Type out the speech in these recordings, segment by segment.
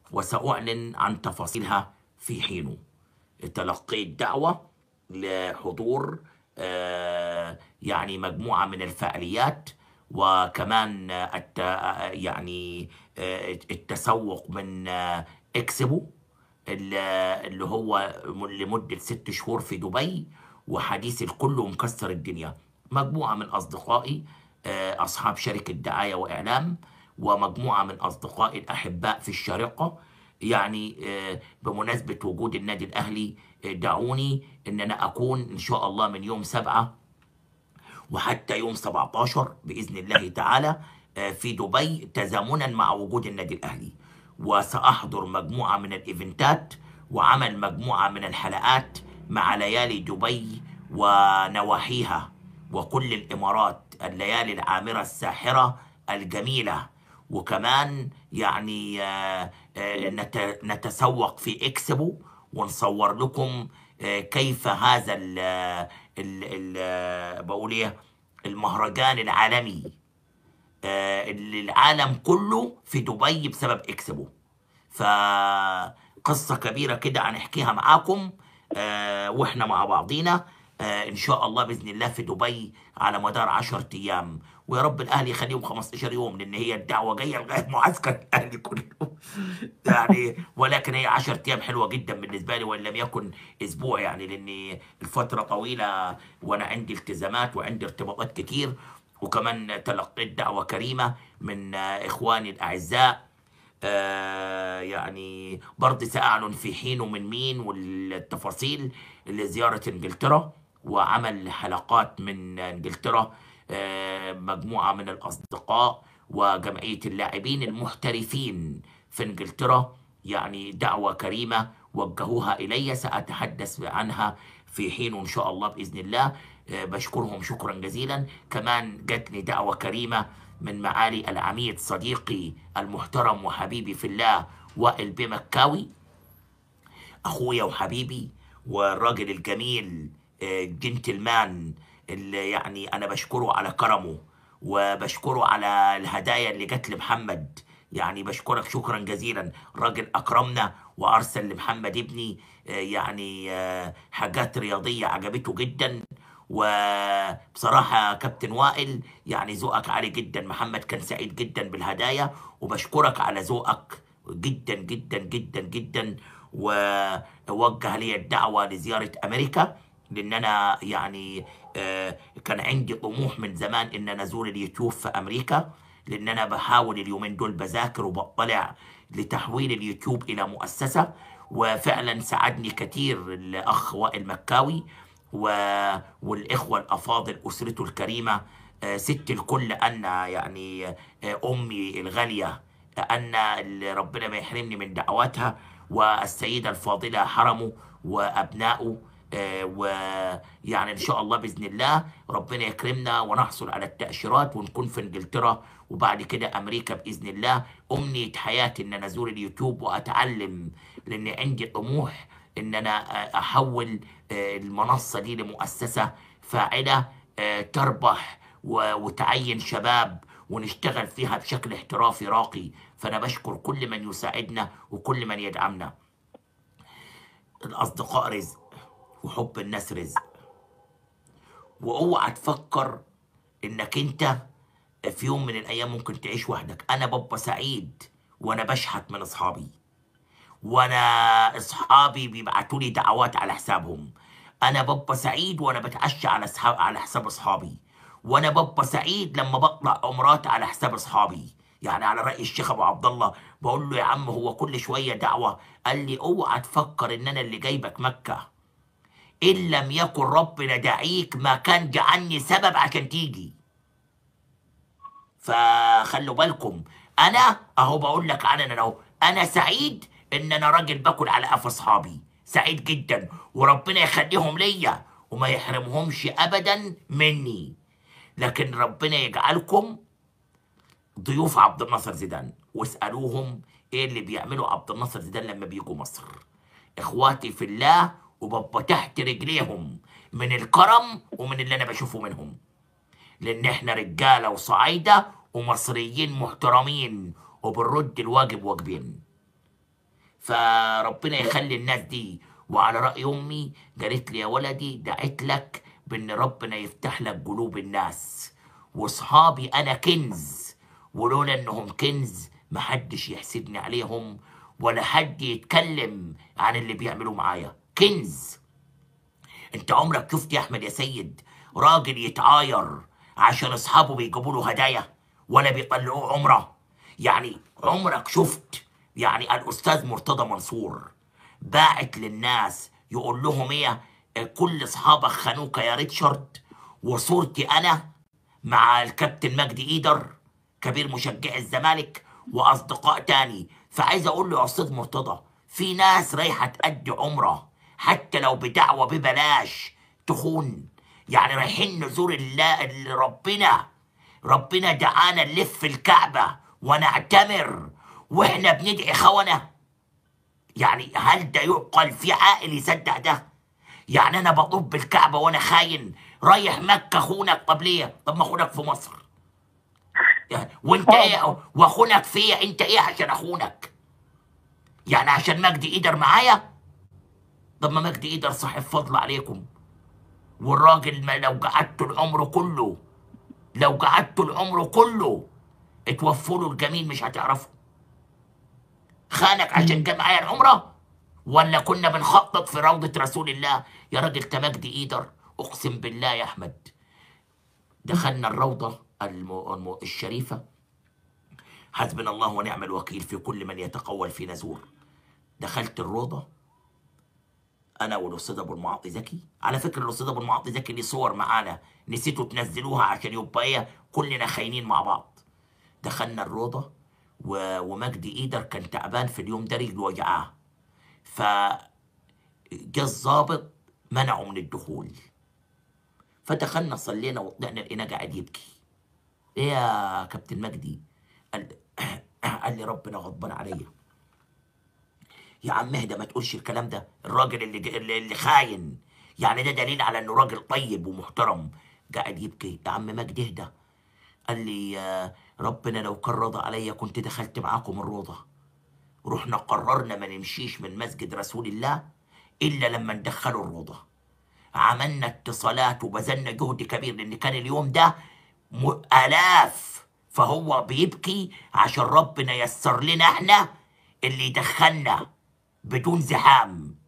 وسأعلن عن تفاصيلها في حينه تلقيت دعوة لحضور آه، يعني مجموعة من الفعاليات وكمان آه، الت... آه، يعني آه، التسوق من آه، اكسبو اللي اللي هو لمدة ست شهور في دبي وحديث الكل ومكسر الدنيا مجموعة من أصدقائي آه، أصحاب شركة دعاية وإعلام ومجموعة من أصدقائي الأحباء في الشارقة يعني آه، بمناسبة وجود النادي الأهلي آه، دعوني إن أنا أكون إن شاء الله من يوم سبعة وحتى يوم 17 بإذن الله تعالى آه، في دبي تزامنا مع وجود النادي الأهلي وسأحضر مجموعة من الإيفنتات وعمل مجموعة من الحلقات مع ليالي دبي ونواحيها وكل الإمارات الليالي العامرة الساحرة الجميلة وكمان يعني آه، آه، نت- نتسوق في اكسبو ونصور لكم آه، كيف هذا ال ال ال بقول ايه المهرجان العالمي آه، اللي العالم كله في دبي بسبب اكسبو فقصة كبيرة كده هنحكيها معاكم آه، واحنا مع بعضينا آه، ان شاء الله باذن الله في دبي على مدار 10 ايام ويا رب الاهلي يخليهم 15 يوم لان هي الدعوه جايه لغايه معسكر الاهلي كله يعني ولكن هي 10 ايام حلوه جدا بالنسبه لي وان لم يكن اسبوع يعني لان الفتره طويله وانا عندي التزامات وعندي ارتباطات كتير وكمان تلقيت دعوه كريمه من آه، اخواني الاعزاء آه يعني برضه سأعلن في حينه من مين والتفاصيل لزيارة انجلترا وعمل حلقات من انجلترا آه مجموعة من الأصدقاء وجمعية اللاعبين المحترفين في انجلترا يعني دعوة كريمة وجهوها إلي سأتحدث عنها في حين إن شاء الله بإذن الله آه، بشكرهم شكرا جزيلا كمان جاتني دعوة كريمة من معالي العميد صديقي المحترم وحبيبي في الله وائل بمكاوي اخويا وحبيبي والراجل الجميل آه، جنتلمان اللي يعني انا بشكره على كرمه وبشكره على الهدايا اللي جت لمحمد يعني بشكرك شكرا جزيلا راجل اكرمنا وارسل لمحمد ابني آه، يعني آه، حاجات رياضيه عجبته جدا وبصراحة كابتن وائل يعني ذوقك عالي جدا محمد كان سعيد جدا بالهدايا وبشكرك على ذوقك جدا جدا جدا جدا ووجه لي الدعوة لزيارة أمريكا لأن أنا يعني آه، كان عندي طموح من زمان إن أنا أزور اليوتيوب في أمريكا لأن أنا بحاول اليومين دول بذاكر وبطلع لتحويل اليوتيوب إلى مؤسسة وفعلا ساعدني كتير الأخ وائل مكاوي و... والإخوة الأفاضل أسرته الكريمة آه، ست الكل أن يعني آه، أمي الغالية أن اللي ربنا ما يحرمني من دعواتها والسيدة الفاضلة حرمه وأبنائه آه، ويعني إن شاء الله بإذن الله ربنا يكرمنا ونحصل على التأشيرات ونكون في إنجلترا وبعد كده أمريكا بإذن الله أمنية حياتي إن أنا أزور اليوتيوب وأتعلم لأن عندي طموح إن أنا آه، أحول آه، المنصة دي لمؤسسة فاعلة آه، تربح و- وتعين شباب ونشتغل فيها بشكل احترافي راقي فأنا بشكر كل من يساعدنا وكل من يدعمنا الأصدقاء رزق وحب الناس رزق واوعى تفكر انك انت في يوم من الايام ممكن تعيش وحدك انا ببقى سعيد وانا بشحت من اصحابي وانا اصحابي بيبعتوا لي دعوات على حسابهم انا ببقى سعيد وانا بتعشى على أصحاب على حساب اصحابي وانا ببقى سعيد لما بطلع عمرات على حساب اصحابي يعني على راي الشيخ ابو عبد الله بقول له يا عم هو كل شويه دعوه قال لي اوعى تفكر ان انا اللي جايبك مكه ان لم يكن ربنا داعيك ما كان جعلني سبب عشان تيجي فخلوا بالكم انا اهو بقول لك انا انا اهو انا سعيد ان انا راجل باكل على قفا اصحابي سعيد جدا وربنا يخليهم ليا وما يحرمهمش ابدا مني لكن ربنا يجعلكم ضيوف عبد الناصر زيدان واسالوهم ايه اللي بيعمله عبد الناصر زيدان لما بيجوا مصر اخواتي في الله وببقى تحت رجليهم من الكرم ومن اللي انا بشوفه منهم لان احنا رجاله وصعايده ومصريين محترمين وبنرد الواجب واجبين فربنا يخلي الناس دي وعلى رأي أمي قالت لي يا ولدي دعيت لك بأن ربنا يفتح لك قلوب الناس وصحابي أنا كنز ولولا أنهم كنز محدش يحسدني عليهم ولا حد يتكلم عن اللي بيعملوا معايا كنز انت عمرك شفت يا احمد يا سيد راجل يتعاير عشان اصحابه بيجيبوا له هدايا ولا بيطلعوه عمره يعني عمرك شفت يعني الاستاذ مرتضى منصور باعت للناس يقول لهم ايه كل اصحابك خانوك يا ريتشارد وصورتي انا مع الكابتن مجدي ايدر كبير مشجع الزمالك واصدقاء تاني فعايز اقول له يا استاذ مرتضى في ناس رايحه تأدي عمره حتى لو بدعوه ببلاش تخون يعني رايحين نزور الله اللي ربنا ربنا دعانا نلف الكعبه ونعتمر واحنا بندعي خونه يعني هل ده يعقل في عاقل يصدق ده يعني انا بطوف بالكعبه وانا خاين رايح مكه خونك طب ليه طب ما اخونك في مصر يعني وانت ايه واخونك فيا انت ايه عشان اخونك يعني عشان مجدي ايدر معايا طب ما مجدي ايدر صاحب فضل عليكم والراجل ما لو قعدت العمر كله لو قعدت العمر كله اتوفوا له الجميل مش هتعرفوا خانك عشان كان معايا العمره ولا كنا بنخطط في روضه رسول الله يا راجل انت مجدي ايدر اقسم بالله يا احمد دخلنا الروضه الم... الم... الشريفه حسبنا الله ونعم الوكيل في كل من يتقول في نزور دخلت الروضه انا والاستاذ ابو المعاطي زكي على فكره الاستاذ ابو المعاطي زكي ليه صور معانا نسيتوا تنزلوها عشان يبقى ايه كلنا خاينين مع بعض دخلنا الروضه و... ومجدي ايدر كان تعبان في اليوم ده رجله وجعاه ف جه الظابط منعه من الدخول فدخلنا صلينا وطلعنا لقينا قاعد يبكي ايه يا كابتن مجدي قال قال لي ربنا غضبان عليا يا عم اهدى ما تقولش الكلام ده الراجل اللي اللي, اللي خاين يعني ده دليل على انه راجل طيب ومحترم قاعد يبكي يا عم مجدي اهدى قال لي آه، ربنا لو كان رضى عليا كنت دخلت معاكم الروضه رحنا قررنا ما نمشيش من مسجد رسول الله الا لما ندخلوا الروضه عملنا اتصالات وبذلنا جهد كبير لان كان اليوم ده م- الاف فهو بيبكي عشان ربنا يسر لنا احنا اللي يدخلنا بدون زحام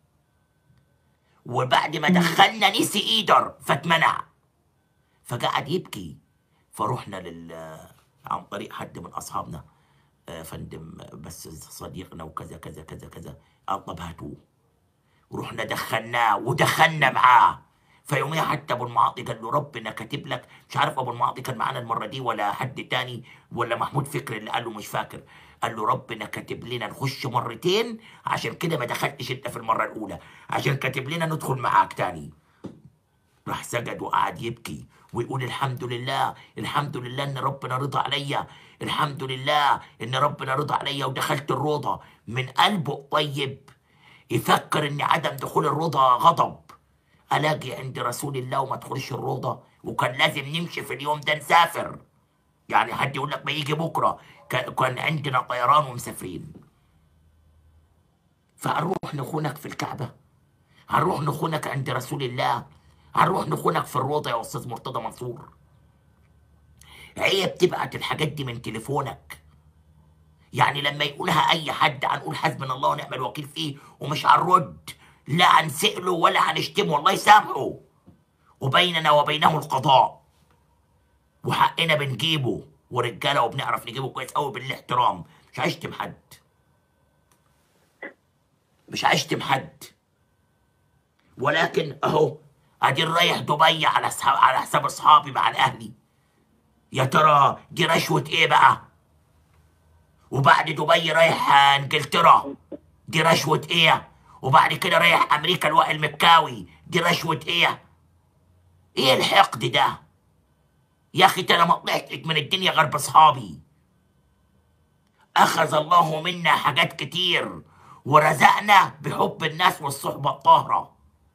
وبعد ما دخلنا نسي ايدر فاتمنع فقعد يبكي فرحنا لل عن طريق حد من اصحابنا آه، فندم بس صديقنا وكذا كذا كذا كذا قال طب هاتوه ورحنا دخلناه ودخلنا معاه فيوميها حتى ابو المعاطي قال له ربنا كاتب لك مش عارف ابو المعاطي كان معانا المره دي ولا حد تاني ولا محمود فكري اللي قال له مش فاكر قال له ربنا كاتب لنا نخش مرتين عشان كده ما دخلتش انت في المره الاولى عشان كاتب لنا ندخل معاك تاني راح سجد وقعد يبكي ويقول الحمد لله الحمد لله ان ربنا رضى عليا الحمد لله ان ربنا رضى عليا ودخلت الروضه من قلبه الطيب يفكر ان عدم دخول الروضه غضب الاقي عند رسول الله وما ادخلش الروضه وكان لازم نمشي في اليوم ده نسافر يعني حد يقول لك ما يجي بكره كان كان عندنا طيران ومسافرين فهنروح نخونك في الكعبه هنروح نخونك عند رسول الله هنروح نخونك في الروضه يا استاذ مرتضى منصور عيب تبعت الحاجات دي من تليفونك يعني لما يقولها اي حد هنقول حسبنا الله ونعم الوكيل فيه ومش هنرد لا هنسأله ولا هنشتمه الله يسامحه وبيننا وبينه القضاء وحقنا بنجيبه ورجاله وبنعرف نجيبه كويس قوي بالاحترام مش هشتم حد مش هشتم حد ولكن اهو ادي رايح دبي على حساب على حساب اصحابي مع الاهلي يا ترى دي رشوه ايه بقى وبعد دبي رايح انجلترا دي رشوه ايه وبعد كده رايح امريكا الوائل مكاوي دي رشوه ايه ايه الحقد ده يا اخي ده انا ما طلعت من الدنيا غير باصحابي اخذ الله منا حاجات كتير ورزقنا بحب الناس والصحبه الطاهره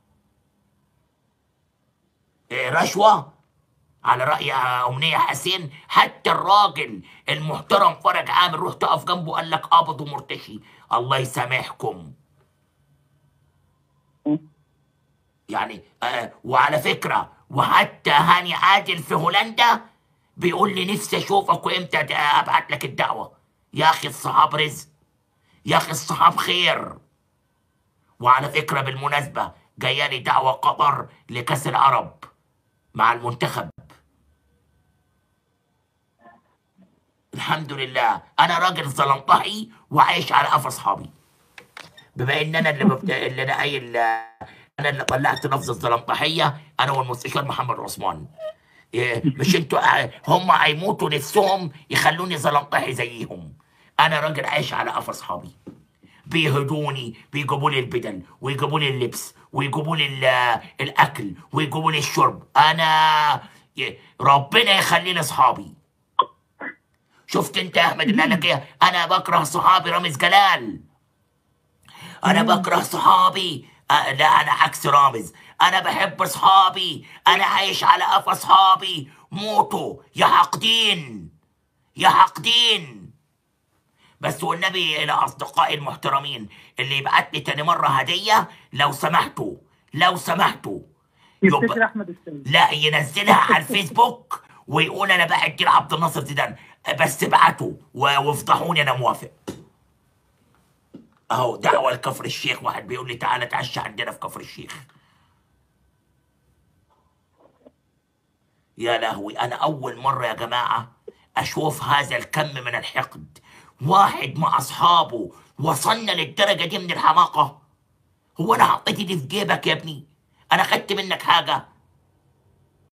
إيه رشوه على رأي أمنية حسين حتى الراجل المحترم فرج عامر روح تقف جنبه قال لك قابض ومرتشي الله يسامحكم يعني آه وعلى فكرة وحتى هاني عادل في هولندا بيقول لي نفسي اشوفك وامتى ابعت لك الدعوة يا اخي الصحاب رزق يا اخي الصحاب خير وعلى فكرة بالمناسبة جاية لي دعوة قطر لكأس العرب مع المنتخب الحمد لله انا راجل زلنطحي وعايش على قفا اصحابي بما ان انا اللي ببت... اللي انا قايل انا اللي طلعت لفظ الزلنطحيه انا والمستشار محمد عثمان إيه، مش انتوا ع- هم هيموتوا نفسهم يخلوني زلنطحي زيهم انا راجل عايش على قفا اصحابي بيهدوني بيجيبوا لي البدل ويجيبوا لي اللبس ويجيبوا لي ال- الاكل ويجيبوا لي الشرب انا ي- ربنا يخلي لي اصحابي شفت انت يا احمد اللي قال لك ايه انا بكره صحابي رامز جلال انا بكره صحابي أه لا انا عكس رامز انا بحب صحابي انا عايش على قفا صحابي موتوا يا حاقدين يا حاقدين بس والنبي الى اصدقائي المحترمين اللي يبعت لي تاني مره هديه لو سمحتوا لو سمحتوا يبقى يفتكر احمد السيد لا ينزلها على الفيسبوك ويقول انا بعت لعبد الناصر زيدان بس ابعتوا و- وافضحوني انا موافق اهو دعوه لكفر الشيخ واحد بيقول لي تعالى اتعشى عندنا في كفر الشيخ يا لهوي انا اول مره يا جماعه اشوف هذا الكم من الحقد واحد مع اصحابه وصلنا للدرجه دي من الحماقه هو انا حطيت دي في جيبك يا ابني انا خدت منك حاجه